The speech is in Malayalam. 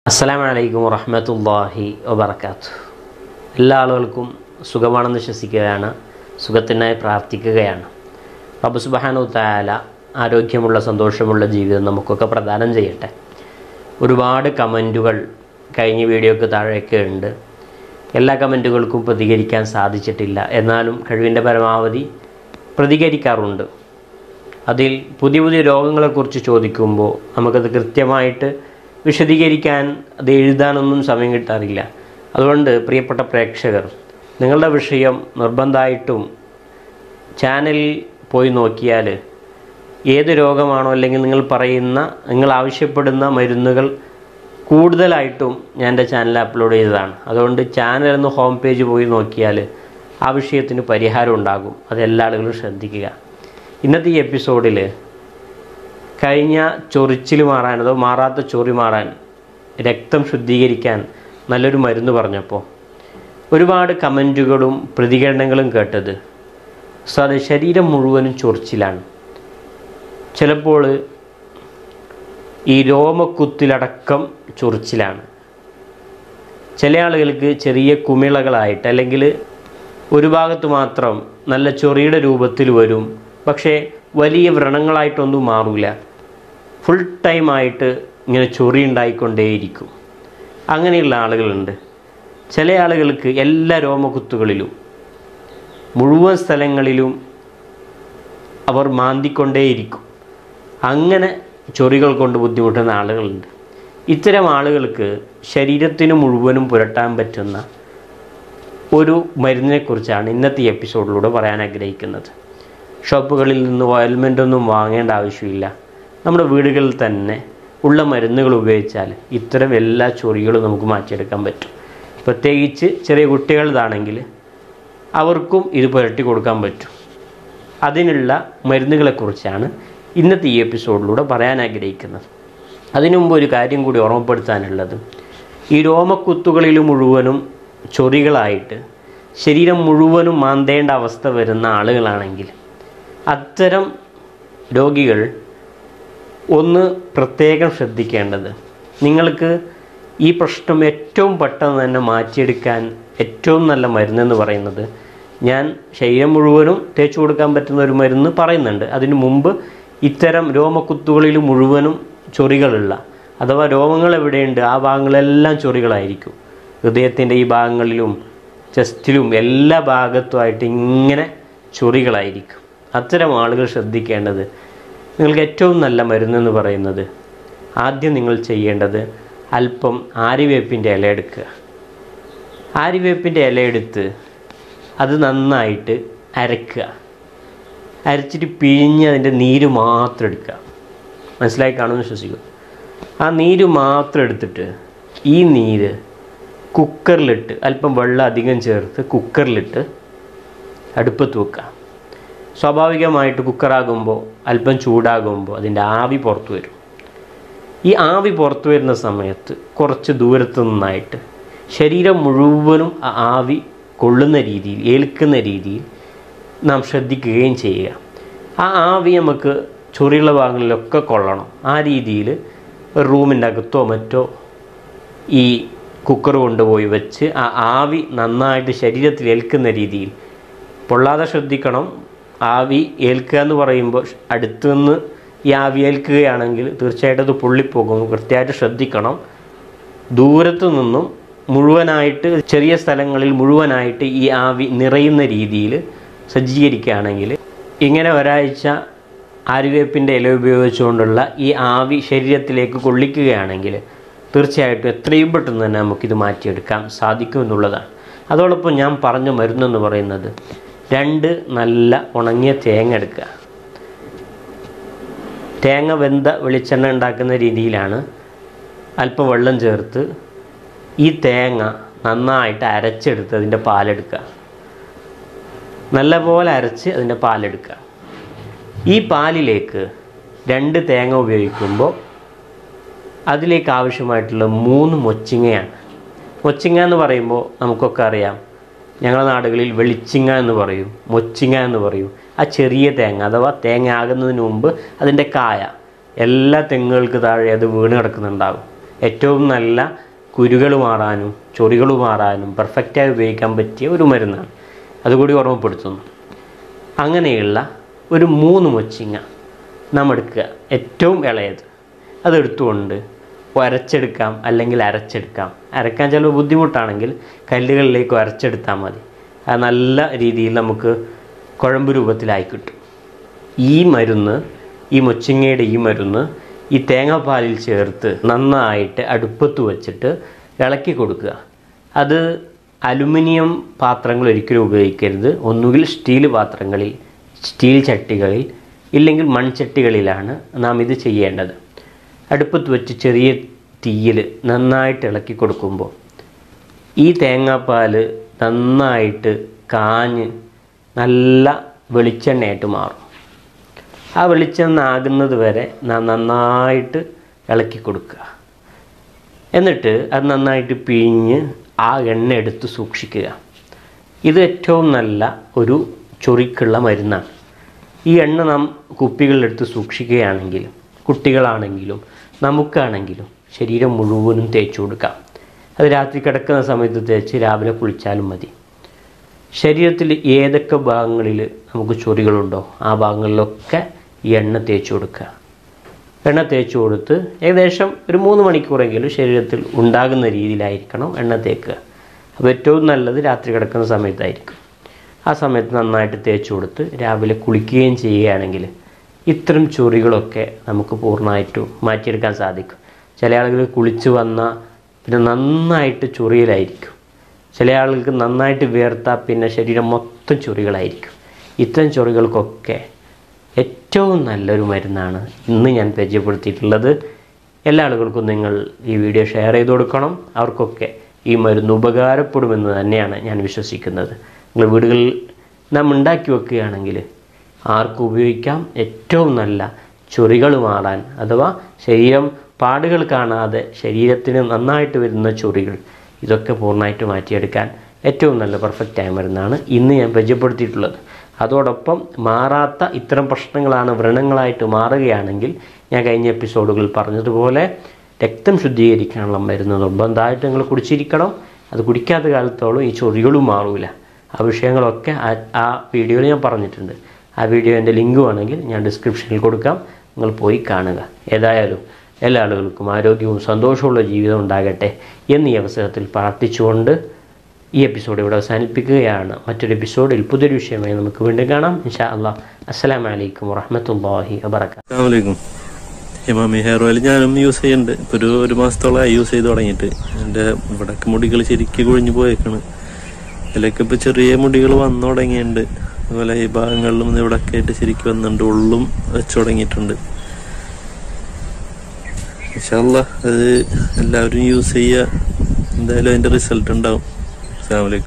അസ്സലാമു അലൈക്കും വറഹ്മത്തുള്ളാഹി വബർക്കാത്തു എല്ലാ ആളുകൾക്കും സുഖമാണെന്ന് വിശ്വസിക്കുകയാണ് സുഖത്തിനായി പ്രാർത്ഥിക്കുകയാണ് റബ്ബ് സുബ്ഹാനഹു തആല ആരോഗ്യമുള്ള സന്തോഷമുള്ള ജീവിതം നമുക്കൊക്കെ പ്രദാനം ചെയ്യട്ടെ ഒരുപാട് കമൻറ്റുകൾ കഴിഞ്ഞ വീഡിയോക്ക് താഴെയൊക്കെ ഉണ്ട് എല്ലാ കമൻറ്റുകൾക്കും പ്രതികരിക്കാൻ സാധിച്ചിട്ടില്ല എന്നാലും കഴിവിൻ്റെ പരമാവധി പ്രതികരിക്കാറുണ്ട് അതിൽ പുതിയ പുതിയ രോഗങ്ങളെക്കുറിച്ച് ചോദിക്കുമ്പോൾ നമുക്കത് കൃത്യമായിട്ട് വിശദീകരിക്കാൻ അത് എഴുതാനൊന്നും സമയം കിട്ടാറില്ല അതുകൊണ്ട് പ്രിയപ്പെട്ട പ്രേക്ഷകർ നിങ്ങളുടെ വിഷയം നിർബന്ധമായിട്ടും ചാനലിൽ പോയി നോക്കിയാൽ ഏത് രോഗമാണോ അല്ലെങ്കിൽ നിങ്ങൾ പറയുന്ന നിങ്ങൾ ആവശ്യപ്പെടുന്ന മരുന്നുകൾ കൂടുതലായിട്ടും ഞാൻ എൻ്റെ ചാനലിൽ അപ്ലോഡ് ചെയ്തതാണ് അതുകൊണ്ട് ചാനൽ എന്ന ഹോം പേജ് പോയി നോക്കിയാൽ ആ വിഷയത്തിന് പരിഹാരം ഉണ്ടാകും അത് എല്ലാ ആളുകളും ശ്രദ്ധിക്കുക ഇന്നത്തെ ഈ എപ്പിസോഡിൽ കഴിഞ്ഞ ചൊറിച്ചിൽ മാറാൻ അതോ മാറാത്ത ചൊറി മാറാൻ രക്തം ശുദ്ധീകരിക്കാൻ നല്ലൊരു മരുന്ന് പറഞ്ഞപ്പോൾ ഒരുപാട് കമൻറ്റുകളും പ്രതികരണങ്ങളും കേട്ടത് സോ അത് ശരീരം മുഴുവനും ചൊറിച്ചിലാണ് ചിലപ്പോൾ ഈ രോമക്കുത്തിലടക്കം ചൊറിച്ചിലാണ് ചില ആളുകൾക്ക് ചെറിയ കുമിളകളായിട്ട് അല്ലെങ്കിൽ ഒരു ഭാഗത്ത് മാത്രം നല്ല ചൊറിയുടെ രൂപത്തിൽ വരും പക്ഷേ വലിയ വ്രണങ്ങളായിട്ടൊന്നും മാറില്ല ഫുൾ ടൈം ആയിട്ട് ഇങ്ങനെ ചൊറി ഉണ്ടായിക്കൊണ്ടേയിരിക്കും അങ്ങനെയുള്ള ആളുകളുണ്ട് ചില ആളുകൾക്ക് എല്ലാ രോമകുത്തുകളിലും മുഴുവൻ സ്ഥലങ്ങളിലും അവർ മാന്തിക്കൊണ്ടേയിരിക്കും അങ്ങനെ ചൊറികൾ കൊണ്ട് ബുദ്ധിമുട്ടുന്ന ആളുകളുണ്ട് ഇത്തരം ആളുകൾക്ക് ശരീരത്തിന് മുഴുവനും പുരട്ടാൻ പറ്റുന്ന ഒരു മരുന്നിനെക്കുറിച്ചാണ് ഇന്നത്തെ ഈ എപ്പിസോഡിലൂടെ പറയാൻ ആഗ്രഹിക്കുന്നത് ഷോപ്പുകളിൽ നിന്ന് ഓയിൽമെൻ്റ് ഒന്നും വാങ്ങേണ്ട ആവശ്യമില്ല നമ്മുടെ വീടുകളിൽ തന്നെ ഉള്ള മരുന്നുകൾ ഉപയോഗിച്ചാൽ ഇത്തരം എല്ലാ ചൊറികളും നമുക്ക് മാറ്റിയെടുക്കാൻ പറ്റും പ്രത്യേകിച്ച് ചെറിയ കുട്ടികളതാണെങ്കിൽ അവർക്കും ഇത് പുരട്ടി കൊടുക്കാൻ പറ്റും അതിനുള്ള മരുന്നുകളെക്കുറിച്ചാണ് ഇന്നത്തെ ഈ എപ്പിസോഡിലൂടെ പറയാൻ ആഗ്രഹിക്കുന്നത് അതിനു മുമ്പ് ഒരു കാര്യം കൂടി ഓർമ്മപ്പെടുത്താനുള്ളത് ഈ രോമക്കുത്തുകളിൽ മുഴുവനും ചൊറികളായിട്ട് ശരീരം മുഴുവനും മാന്തേണ്ട അവസ്ഥ വരുന്ന ആളുകളാണെങ്കിൽ അത്തരം രോഗികൾ ഒന്ന് പ്രത്യേകം ശ്രദ്ധിക്കേണ്ടത് നിങ്ങൾക്ക് ഈ പ്രശ്നം ഏറ്റവും പെട്ടെന്ന് തന്നെ മാറ്റിയെടുക്കാൻ ഏറ്റവും നല്ല മരുന്നെന്ന് പറയുന്നത് ഞാൻ ശരീരം മുഴുവനും തേച്ചു കൊടുക്കാൻ പറ്റുന്ന ഒരു മരുന്ന് പറയുന്നുണ്ട് അതിനു മുമ്പ് ഇത്തരം രോമക്കുത്തുകളിൽ മുഴുവനും ചൊറികളുള്ള അഥവാ രോമങ്ങൾ എവിടെയുണ്ട് ആ ഭാഗങ്ങളെല്ലാം ചൊറികളായിരിക്കും ഹൃദയത്തിൻ്റെ ഈ ഭാഗങ്ങളിലും ചെസ്റ്റിലും എല്ലാ ഭാഗത്തുമായിട്ട് ഇങ്ങനെ ചൊറികളായിരിക്കും അത്തരം ആളുകൾ ശ്രദ്ധിക്കേണ്ടത് നിങ്ങൾക്ക് ഏറ്റവും നല്ല മരുന്നെന്ന് പറയുന്നത് ആദ്യം നിങ്ങൾ ചെയ്യേണ്ടത് അല്പം ആര്യവേപ്പിൻ്റെ ഇല എടുക്കുക ആര്യവേപ്പിൻ്റെ ഇല എടുത്ത് അത് നന്നായിട്ട് അരക്കുക അരച്ചിട്ട് പിഴിഞ്ഞ് അതിൻ്റെ നീര് മാത്രം എടുക്കുക മനസ്സിലായി കാണുമെന്ന് വിശ്വസിക്കും ആ നീര് മാത്രം എടുത്തിട്ട് ഈ നീര് കുക്കറിലിട്ട് അല്പം വെള്ളം അധികം ചേർത്ത് കുക്കറിലിട്ട് അടുപ്പത്ത് വെക്കുക സ്വാഭാവികമായിട്ട് കുക്കറാകുമ്പോൾ അല്പം ചൂടാകുമ്പോൾ അതിൻ്റെ ആവി പുറത്തു വരും ഈ ആവി പുറത്തു വരുന്ന സമയത്ത് കുറച്ച് ദൂരത്തു നിന്നായിട്ട് ശരീരം മുഴുവനും ആ ആവി കൊള്ളുന്ന രീതിയിൽ ഏൽക്കുന്ന രീതിയിൽ നാം ശ്രദ്ധിക്കുകയും ചെയ്യുക ആ ആവി നമുക്ക് ചൊറിയുള്ള ഭാഗങ്ങളിലൊക്കെ കൊള്ളണം ആ രീതിയിൽ ഒരു റൂമിൻ്റെ അകത്തോ മറ്റോ ഈ കുക്കർ കൊണ്ടുപോയി വെച്ച് ആ ആവി നന്നായിട്ട് ശരീരത്തിൽ ഏൽക്കുന്ന രീതിയിൽ പൊള്ളാതെ ശ്രദ്ധിക്കണം ആവി ഏൽക്കുക എന്ന് പറയുമ്പോൾ അടുത്തു നിന്ന് ഈ ആവി ഏൽക്കുകയാണെങ്കിൽ തീർച്ചയായിട്ടും അത് പൊള്ളിപ്പോകും കൃത്യമായിട്ട് ശ്രദ്ധിക്കണം ദൂരത്തു നിന്നും മുഴുവനായിട്ട് ചെറിയ സ്ഥലങ്ങളിൽ മുഴുവനായിട്ട് ഈ ആവി നിറയുന്ന രീതിയിൽ സജ്ജീകരിക്കുകയാണെങ്കിൽ ഇങ്ങനെ ഒരാഴ്ച ആര്യവേപ്പിൻ്റെ ഇല ഉപയോഗിച്ചുകൊണ്ടുള്ള ഈ ആവി ശരീരത്തിലേക്ക് കൊള്ളിക്കുകയാണെങ്കിൽ തീർച്ചയായിട്ടും എത്രയും പെട്ടെന്ന് തന്നെ നമുക്കിത് മാറ്റിയെടുക്കാൻ സാധിക്കും എന്നുള്ളതാണ് അതോടൊപ്പം ഞാൻ പറഞ്ഞ മരുന്നെന്ന് പറയുന്നത് രണ്ട് നല്ല ഉണങ്ങിയ തേങ്ങ എടുക്കുക തേങ്ങ വെന്ത വെളിച്ചെണ്ണ ഉണ്ടാക്കുന്ന രീതിയിലാണ് അല്പം വെള്ളം ചേർത്ത് ഈ തേങ്ങ നന്നായിട്ട് അരച്ചെടുത്ത് അതിൻ്റെ പാലെടുക്കുക നല്ലപോലെ അരച്ച് അതിൻ്റെ പാലെടുക്കുക ഈ പാലിലേക്ക് രണ്ട് തേങ്ങ ഉപയോഗിക്കുമ്പോൾ അതിലേക്ക് ആവശ്യമായിട്ടുള്ള മൂന്ന് മൊച്ചിങ്ങയാണ് മൊച്ചിങ്ങ എന്ന് പറയുമ്പോൾ നമുക്കൊക്കെ അറിയാം ഞങ്ങളുടെ നാടുകളിൽ വെളിച്ചിങ്ങ എന്ന് പറയും മൊച്ചിങ്ങ എന്ന് പറയും ആ ചെറിയ തേങ്ങ അഥവാ തേങ്ങ ആകുന്നതിന് മുമ്പ് അതിൻ്റെ കായ എല്ലാ തെങ്ങുകൾക്ക് താഴെ അത് വീണ് കിടക്കുന്നുണ്ടാകും ഏറ്റവും നല്ല കുരുകൾ മാറാനും ചൊറികൾ മാറാനും പെർഫെക്റ്റായി ഉപയോഗിക്കാൻ പറ്റിയ ഒരു മരുന്നാണ് അതുകൂടി ഓർമ്മപ്പെടുത്തുന്നു അങ്ങനെയുള്ള ഒരു മൂന്ന് മൊച്ചിങ്ങ നാം എടുക്കുക ഏറ്റവും ഇളയത് അതെടുത്തുകൊണ്ട് അരച്ചെടുക്കാം അല്ലെങ്കിൽ അരച്ചെടുക്കാം അരക്കാൻ ചിലപ്പോൾ ബുദ്ധിമുട്ടാണെങ്കിൽ കല്ലുകളിലേക്ക് അരച്ചെടുത്താൽ മതി അത് നല്ല രീതിയിൽ നമുക്ക് കുഴമ്പ് രൂപത്തിലായി കിട്ടും ഈ മരുന്ന് ഈ മൊച്ചിങ്ങയുടെ ഈ മരുന്ന് ഈ തേങ്ങാപ്പാലിൽ ചേർത്ത് നന്നായിട്ട് അടുപ്പത്ത് വെച്ചിട്ട് ഇളക്കി കൊടുക്കുക അത് അലുമിനിയം പാത്രങ്ങൾ ഒരിക്കലും ഉപയോഗിക്കരുത് ഒന്നുകിൽ സ്റ്റീൽ പാത്രങ്ങളിൽ സ്റ്റീൽ ചട്ടികളിൽ ഇല്ലെങ്കിൽ മൺചട്ടികളിലാണ് നാം ഇത് ചെയ്യേണ്ടത് അടുപ്പത്ത് വെച്ച് ചെറിയ തീയിൽ നന്നായിട്ട് ഇളക്കി കൊടുക്കുമ്പോൾ ഈ തേങ്ങാപ്പാൽ നന്നായിട്ട് കാഞ്ഞ് നല്ല വെളിച്ചെണ്ണയായിട്ട് മാറും ആ വെളിച്ചെണ്ണ ആകുന്നത് വരെ നാം നന്നായിട്ട് ഇളക്കി കൊടുക്കുക എന്നിട്ട് അത് നന്നായിട്ട് പിഴിഞ്ഞ് ആ എണ്ണ എടുത്ത് സൂക്ഷിക്കുക ഇത് ഏറ്റവും നല്ല ഒരു ചൊറിക്കുള്ള മരുന്നാണ് ഈ എണ്ണ നാം കുപ്പികളിലെടുത്ത് സൂക്ഷിക്കുകയാണെങ്കിൽ കുട്ടികളാണെങ്കിലും നമുക്കാണെങ്കിലും ശരീരം മുഴുവനും തേച്ച് കൊടുക്കാം അത് രാത്രി കിടക്കുന്ന സമയത്ത് തേച്ച് രാവിലെ കുളിച്ചാലും മതി ശരീരത്തിൽ ഏതൊക്കെ ഭാഗങ്ങളിൽ നമുക്ക് ചൊറികളുണ്ടോ ആ ഭാഗങ്ങളിലൊക്കെ ഈ എണ്ണ തേച്ച് കൊടുക്കുക എണ്ണ തേച്ച് കൊടുത്ത് ഏകദേശം ഒരു മൂന്ന് മണിക്കൂറെങ്കിലും ശരീരത്തിൽ ഉണ്ടാകുന്ന രീതിയിലായിരിക്കണം എണ്ണ തേക്കുക അപ്പോൾ ഏറ്റവും നല്ലത് രാത്രി കിടക്കുന്ന സമയത്തായിരിക്കും ആ സമയത്ത് നന്നായിട്ട് തേച്ച് കൊടുത്ത് രാവിലെ കുളിക്കുകയും ചെയ്യുകയാണെങ്കിൽ ഇത്തരം ചൊറികളൊക്കെ നമുക്ക് പൂർണ്ണമായിട്ടും മാറ്റിയെടുക്കാൻ സാധിക്കും ചില ആളുകൾ കുളിച്ച് വന്ന പിന്നെ നന്നായിട്ട് ചൊറിയലായിരിക്കും ചില ആളുകൾക്ക് നന്നായിട്ട് വിയർത്താൽ പിന്നെ ശരീരം മൊത്തം ചൊറികളായിരിക്കും ഇത്തരം ചൊറികൾക്കൊക്കെ ഏറ്റവും നല്ലൊരു മരുന്നാണ് ഇന്ന് ഞാൻ പരിചയപ്പെടുത്തിയിട്ടുള്ളത് എല്ലാ ആളുകൾക്കും നിങ്ങൾ ഈ വീഡിയോ ഷെയർ ചെയ്ത് കൊടുക്കണം അവർക്കൊക്കെ ഈ മരുന്ന് ഉപകാരപ്പെടുമെന്ന് തന്നെയാണ് ഞാൻ വിശ്വസിക്കുന്നത് നിങ്ങൾ വീടുകളിൽ നാം ഉണ്ടാക്കി വെക്കുകയാണെങ്കിൽ ആർക്കും ഉപയോഗിക്കാം ഏറ്റവും നല്ല ചൊറികൾ മാറാൻ അഥവാ ശരീരം പാടുകൾ കാണാതെ ശരീരത്തിന് നന്നായിട്ട് വരുന്ന ചൊറികൾ ഇതൊക്കെ പൂർണ്ണമായിട്ട് മാറ്റിയെടുക്കാൻ ഏറ്റവും നല്ല പെർഫെക്റ്റായ മരുന്നാണ് ഇന്ന് ഞാൻ പരിചയപ്പെടുത്തിയിട്ടുള്ളത് അതോടൊപ്പം മാറാത്ത ഇത്തരം പ്രശ്നങ്ങളാണ് വ്രണങ്ങളായിട്ട് മാറുകയാണെങ്കിൽ ഞാൻ കഴിഞ്ഞ എപ്പിസോഡുകളിൽ പറഞ്ഞതുപോലെ രക്തം ശുദ്ധീകരിക്കാനുള്ള മരുന്ന് നിർബന്ധമായിട്ട് നിങ്ങൾ കുടിച്ചിരിക്കണം അത് കുടിക്കാത്ത കാലത്തോളം ഈ ചൊറികളും മാറൂല ആ വിഷയങ്ങളൊക്കെ ആ- ആ വീഡിയോയിൽ ഞാൻ പറഞ്ഞിട്ടുണ്ട് ആ വീഡിയോൻ്റെ ലിങ്ക് വേണമെങ്കിൽ ഞാൻ ഡിസ്ക്രിപ്ഷനിൽ കൊടുക്കാം നിങ്ങൾ പോയി കാണുക ഏതായാലും എല്ലാ ആളുകൾക്കും ആരോഗ്യവും സന്തോഷമുള്ള ജീവിതം ഉണ്ടാകട്ടെ എന്നീ അവസരത്തിൽ പ്രാർത്ഥിച്ചുകൊണ്ട് ഈ എപ്പിസോഡ് ഇവിടെ അവസാനിപ്പിക്കുകയാണ് മറ്റൊരു എപ്പിസോഡിൽ പുതിയൊരു വിഷയമായി നമുക്ക് വീണ്ടും കാണാം ഇൻഷാ അള്ളാഹ് അസ്സലാമു അലൈക്കും വറഹ്മത്തുള്ളാഹി വബറകാതുഹു അസ്സാമലൈക്കും ഹിമാമി ഹെയർ ഓയിൽ ഞാനും യൂസ് ചെയ്യുന്നുണ്ട് ഇപ്പൊ ഒരു ഒരു മാസത്തോളമായി യൂസ് ചെയ്ത് തുടങ്ങിയിട്ട് എൻ്റെ ഇവിടൊക്കെ മുടികൾ ശരിക്കും കൊഴിഞ്ഞു പോയേക്കാണ് ഇതിലൊക്കെ ഇപ്പൊ ചെറിയ മുടികൾ വന്നു തുടങ്ങിയിട്ടുണ്ട് അതുപോലെ ഈ ഭാഗങ്ങളിലും ഇവിടൊക്കെ ആയിട്ട് ശരിക്കും വന്നിട്ടുണ്ട് ഉള്ളും വെച്ചു തുടങ്ങിയിട്ടുണ്ട് ഇൻഷാല്ല അത് എല്ലാവരും യൂസ് ചെയ്യുക എന്തായാലും അതിന്റെ റിസൾട്ട് ഉണ്ടാവും അസ്സാമലൈക്കും